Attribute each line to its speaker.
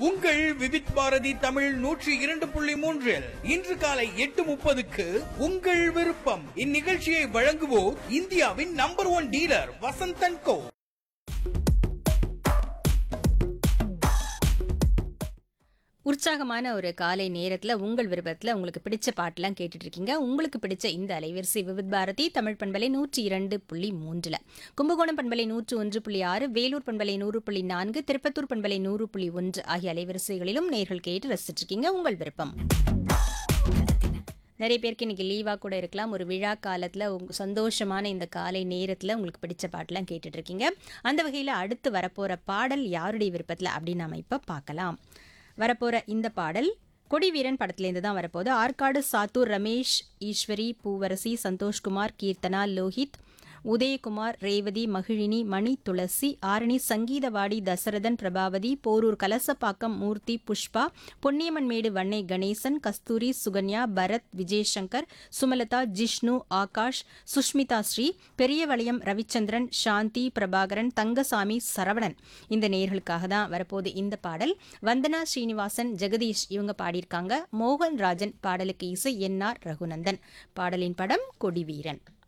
Speaker 1: உங்கள் விவித் பாரதி தமிழ் நூற்றி இரண்டு புள்ளி மூன்றில் இன்று காலை எட்டு முப்பதுக்கு உங்கள் விருப்பம் இந்நிகழ்ச்சியை வழங்குவோர் இந்தியாவின் number one dealer Vasanthan co
Speaker 2: உற்சாகமான ஒரு காலை நேரத்தில் உங்கள் விருப்பத்தில் உங்களுக்கு பிடிச்ச பாட்டெல்லாம் கேட்டுட்டு இருக்கீங்க உங்களுக்கு பிடிச்ச இந்த அலைவரிசை விவித் பாரதி தமிழ் பண்பலை நூற்றி இரண்டு புள்ளி மூன்றில் கும்பகோணம் பண்பலை நூற்று ஒன்று புள்ளி ஆறு வேலூர் பண்பலை நூறு புள்ளி நான்கு திருப்பத்தூர் பண்பலை நூறு புள்ளி ஒன்று ஆகிய அலைவரிசைகளிலும் நேர்கள் கேட்டு ரசிச்சிட்டு இருக்கீங்க உங்கள் விருப்பம் நிறைய பேருக்கு இன்னைக்கு லீவாக கூட இருக்கலாம் ஒரு விழா காலத்தில் உங்க சந்தோஷமான இந்த காலை நேரத்தில் உங்களுக்கு பிடிச்ச பாட்டெல்லாம் கேட்டுட்டு இருக்கீங்க அந்த வகையில் அடுத்து வரப்போகிற பாடல் யாருடைய விருப்பத்தில் அப்படின்னு நாம இப்போ பார்க்கலாம் வரப்போகிற இந்த பாடல் கொடிவீரன் படத்துலேருந்து தான் வரப்போகுது ஆற்காடு சாத்தூர் ரமேஷ் ஈஸ்வரி பூவரசி சந்தோஷ்குமார் கீர்த்தனா லோஹித் உதயகுமார் ரேவதி மகிழினி மணி துளசி ஆரணி சங்கீதவாடி தசரதன் பிரபாவதி போரூர் கலசப்பாக்கம் மூர்த்தி புஷ்பா பொன்னியம்மன்மேடு வண்ணை கணேசன் கஸ்தூரி சுகன்யா பரத் விஜயசங்கர் சுமலதா ஜிஷ்ணு ஆகாஷ் சுஷ்மிதா ஸ்ரீ பெரியவளையம் ரவிச்சந்திரன் சாந்தி பிரபாகரன் தங்கசாமி சரவணன் இந்த நேர்களுக்காக தான் வரப்போகுது இந்த பாடல் வந்தனா ஸ்ரீனிவாசன் ஜெகதீஷ் இவங்க பாடியிருக்காங்க மோகன் ராஜன் பாடலுக்கு இசை என்ஆர் ரகுநந்தன் பாடலின் படம் கொடிவீரன்